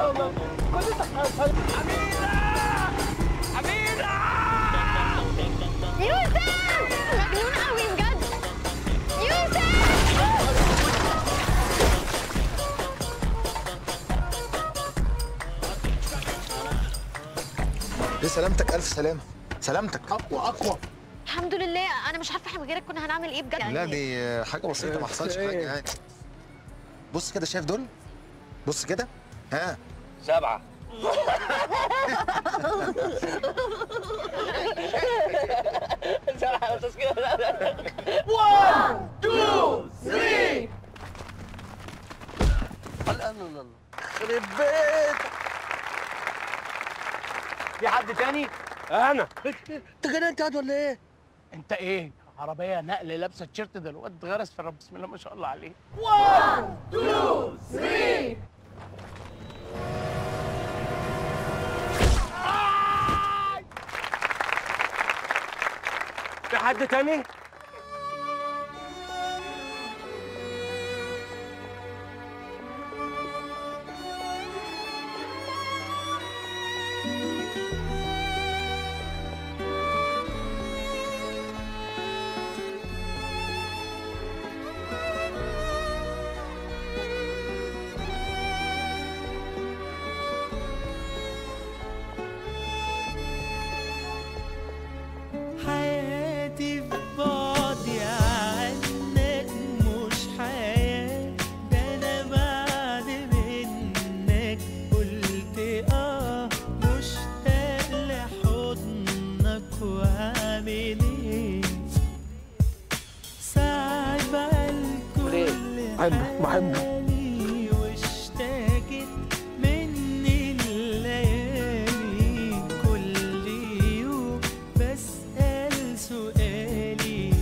الله كل انت أميرة أميرة يوسف مجنون قوي بجد يوسف ليه سلامتك الف سلامه سلامتك اقوى اقوى الحمد لله انا مش عارفه احنا من غيرك كنا هنعمل ايه بجد لا دي حاجه بسيطه ما حصلش حاجه يعني بص كده شايف دول بص كده ها سبعة سبعة بس كده الله الله يخرب بيتك في حد تاني؟ أنا انت كده انت قاعد ولا ايه؟ انت ايه؟ عربية نقل لابسة تيشيرت ده الواد اتغرس في الرب بسم الله ما شاء الله عليه في حد تاني؟ حياتي في بعدي عنك مش حياة ده أنا بعد منك قلت آه مشتاق لحضنك وعامل إيه ساعات بقى الكل بحبه- بحبه. حالي واشتاكت مني الليالي كل يوم بسأل سؤالي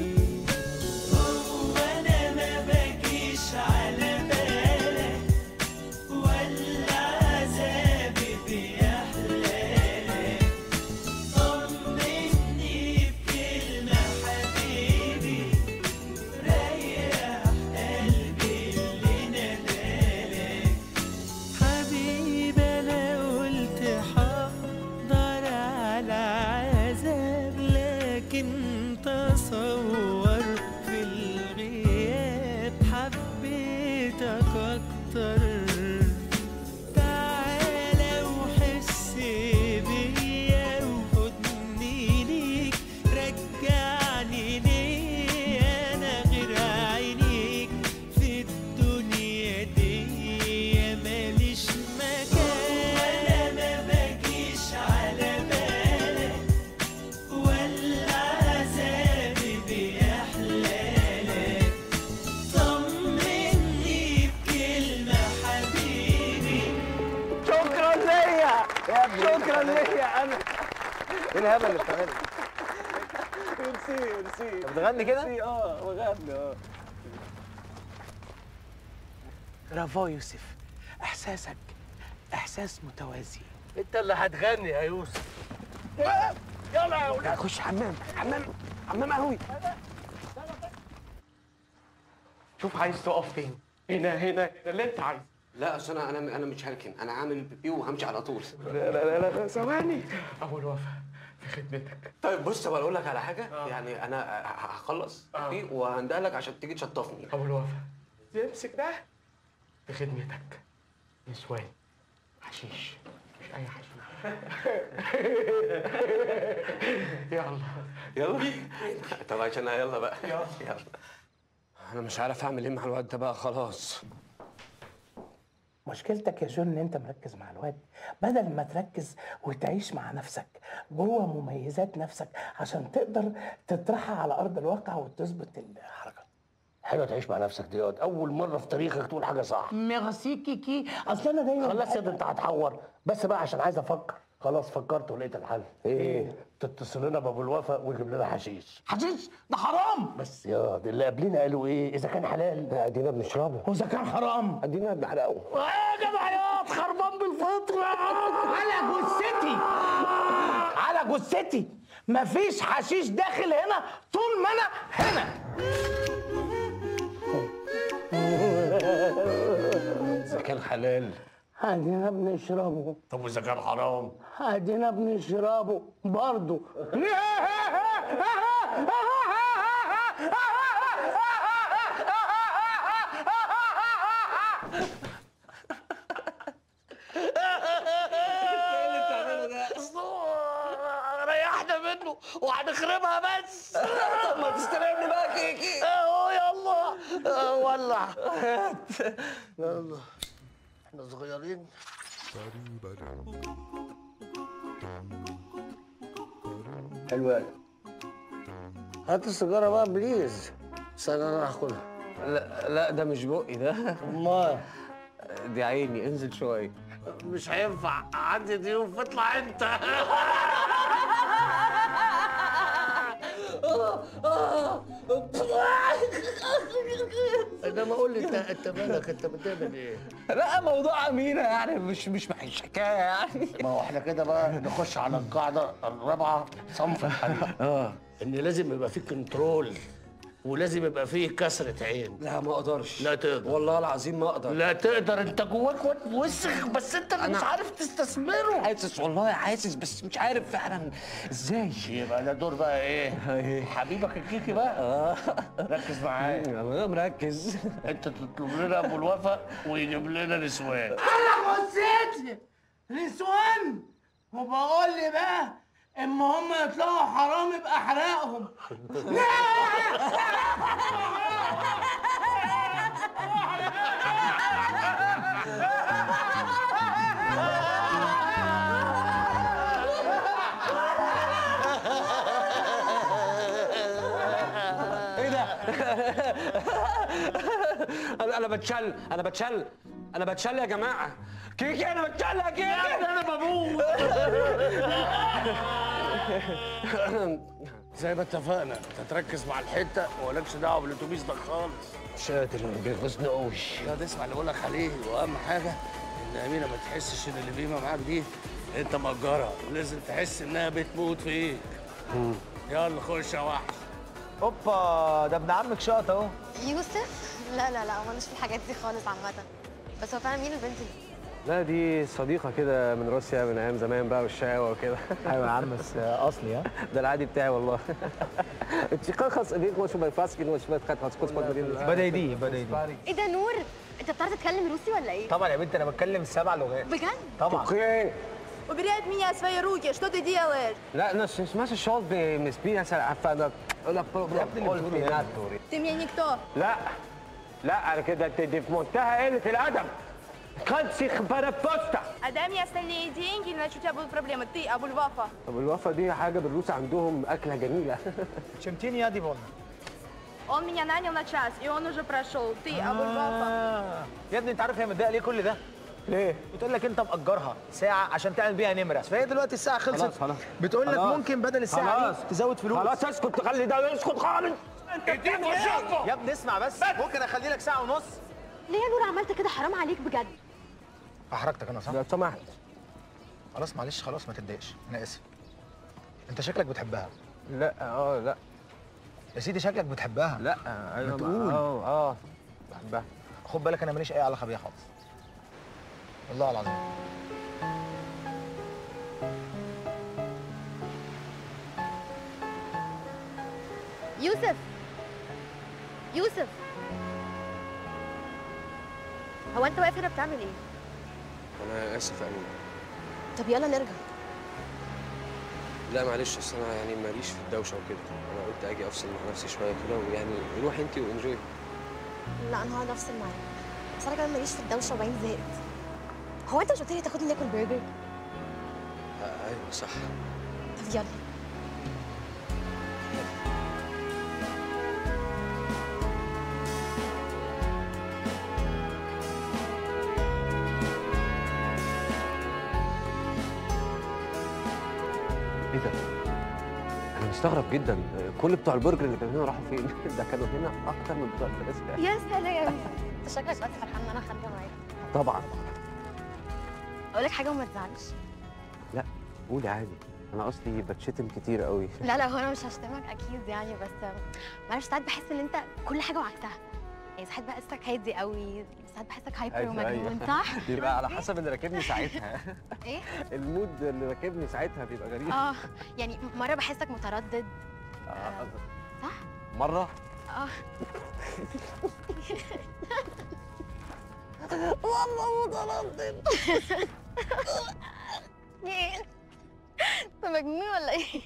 هو أنا ما باجيش على بالك ولا عذابي بيحلالك طمني بكلمة حبيبي ريح قلبي اللي ندالك حبيبي انا قلت حقدر على عذاب لكن تصور في الغياب حبيتك اكتر تعالى وحس بيا وخدني ليك رجعني ليه انا غير عينيك في الدنيا دي ماليش مكان ولا ما باجيش على بالك ولا عذابي بيحلالك طمني بكلمة حبيبي شكرا ليا شكرا ليا انا ايه الهبل اللي بتعمله ميرسي ميرسي بتغني كده ميرسي، اه بغني اه برافو يوسف احساسك احساس متوازي أنت اللي هتغني يا يوسف يلا يا ولاد خش حمام حمام حمام قهوي شوف عايز تقف فين هنا هنا هنا اللي انت عايزه لا اصل انا انا انا مش هركن انا عامل بيبي وهمشي على طول لا لا لا لا ثواني اول وفا في خدمتك طيب بص طب اقول لك على حاجه يعني انا ه- هخلص بيبي وهندهلك عشان تيجي تشطفني اول وفا امسك ده في خدمتك نسوان حشيش مش اي حشيش يلا يلا طب عشان يلا بقى يلا انا مش عارف اعمل ايه مع الواد ده بقى خلاص مشكلتك يا جون ان انت مركز مع الواد بدل ما تركز وتعيش مع نفسك جوه مميزات نفسك عشان تقدر تطرحها على ارض الواقع وتظبط الحركه حلوه تعيش مع نفسك دي ياض. اول مره في تاريخك تقول حاجه صح ميرسي كيكي اصل انا دايما خلاص يا ده انت هتحور بس بقى عشان عايز افكر خلاص فكرت ولقيت الحل ايه تتصل لنا بابو الوفا ويجيب لنا حشيش حشيش ده حرام بس يا دي اللي قبلنا قالوا ايه اذا كان حلال ادينا بنشربه واذا كان حرام ادينا بنحرقه يا جدع يا خربان بالفطره على جثتي على جثتي مفيش حشيش داخل هنا طول ما انا هنا اذا كان حلال ادينا بنشربه طب واذا كان حرام ادينا بنشربه برضه ريحنا منه وهنخربها بس طب ما تستلمني بقى كيكي اهو يلا آه، ولع يلا احنا صغيرين حلو قوي هات السيجاره بقى بليز استنى انا هاخدها لا لا ده مش بقي ده امال دي عيني انزل شويه مش هينفع عندي ضيوف اطلع انت انما قول لي انت انت مالك انت بتعمل ايه؟ لا موضوع امينه يعني مش مش مش حكايه يعني ما هو احنا كده بقى نخش على القاعده الرابعه صنف الحديد اه ان لازم يبقى فيه كنترول ولازم يبقى فيه كسرة عين لا ما اقدرش لا تقدر والله العظيم ما اقدر لا تقدر انت جواك واد وسخ بس انت اللي مش عارف تستثمره حاسس والله حاسس بس مش عارف فعلا ازاي يبقى ده دور بقى ايه؟ حبيبك الكيكي بقى ركز معايا انا مركز انت تطلب لنا ابو الوفا ويجيب لنا نسوان انا بصيت نسوان وبقول لي بقى اما هم يطلعوا حرام يبقى احرقهم ايه ده انا انا بتشل انا بتشل انا بتشل يا جماعه كيكي انا بتشل يا كيكي انا بموت زي ما اتفقنا انت تركز مع الحته ومالكش دعوه بالاتوبيس ده خالص شاطر بيغزني قوي لا تسمع اللي بقول لك عليه واهم حاجه ان امينه ما تحسش ان اللي بيما معاك دي انت مأجرها لازم تحس انها بتموت فيك يلا خش يا وحش اوبا ده ابن عمك شاط اهو يوسف لا لا لا مالوش في الحاجات دي خالص عامة بس هو فعلا مين البنت دي؟ لا دي صديقة كده من روسيا من أيام زمان بقى والشقاوة وكده ايوه يا عم بس اصلي ها ده العادي بتاعي والله انت خلاص اديك مش بيفاسكن مش بتخط خلاص بدا يدي بدا يدي ايه ده نور؟ انت بتعرف تتكلم روسي ولا ايه؟ طبعا يا بنت انا بتكلم سبع لغات بجد؟ طبعا اوكي Убери от меня свои руки, что ты делаешь? لا ناس اسمها الشوط بمسبيها عفانا لا Ты мне никто. لا لا انا كده انت دي في منتهى قلة الأدب كانتسي بوستا Отдай мне остальные деньги, иначе у тебя будут проблемы. Ты, Абульвафа. طب الوفا دي حاجة بالروس عندهم أكلة جميلة شمتيني يا ديفون Он меня нанял на час, и он уже прошел. Ты, Абульвафа. آه. يا ابني انت عارف هي متضايقه ليه كل ده؟ ليه؟ بتقول لك انت مأجرها ساعة عشان تعمل بيها نمرة فهي دلوقتي الساعة خلصت خلاص خلاص بتقول لك خلاص. ممكن بدل الساعة خلاص. دي تزود فلوس خلاص اسكت خلي ده يسكت خالص يا ابني اسمع بس ممكن اخلي لك ساعة ونص ليه يا نور عملت كده حرام عليك بجد؟ احرجتك انا صح؟ لو سمحت خلاص معلش خلاص ما تتضايقش انا اسف انت شكلك بتحبها لا اه لا يا سيدي شكلك بتحبها لا ايوه تقول. اه اه بحبها خد بالك انا ماليش اي علاقة بيها خالص والله العظيم يوسف يوسف هو انت واقف هنا بتعمل ايه؟ انا اسف يا امين طب يلا نرجع لا معلش اصل انا يعني ماليش في الدوشه وكده انا قلت اجي افصل مع نفسي شويه كده ويعني روحي انت وانجوي لا انا هقعد افصل معاك بس انا كمان ماليش في الدوشه وبعدين زهقت هو انت مش قلت لي تاخدني ناكل برجر؟ آه ايوه صح طب يلا ايه ده؟ انا مستغرب جدا كل بتوع البرجر اللي كانوا هنا راحوا فين؟ ده كانوا هنا اكتر من بتوع الفلاسفه يا سلام انت شكلك بس فرحان ان انا خارجه معاك طبعا اقول لك حاجه وما تزعلش لا قولي عادي انا اصلي بتشتم كتير قوي لا لا هو انا مش هشتمك اكيد يعني بس معلش ساعات بحس ان انت كل حاجه وعكسها يعني ساعات بحسك هادي قوي ساعات بحسك هايبر أيوة، ومجنون أيوة. صح؟ بيبقى على حسب اللي راكبني ساعتها ايه؟ المود اللي راكبني ساعتها بيبقى غريب اه يعني مرة بحسك متردد آه، صح؟ مرة اه والله متردد ايه؟ انت مجنون ولا ايه؟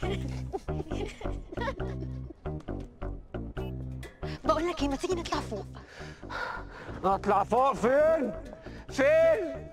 بقول لك ايه ما تيجي نطلع فوق اطلع فوق فين؟ فين؟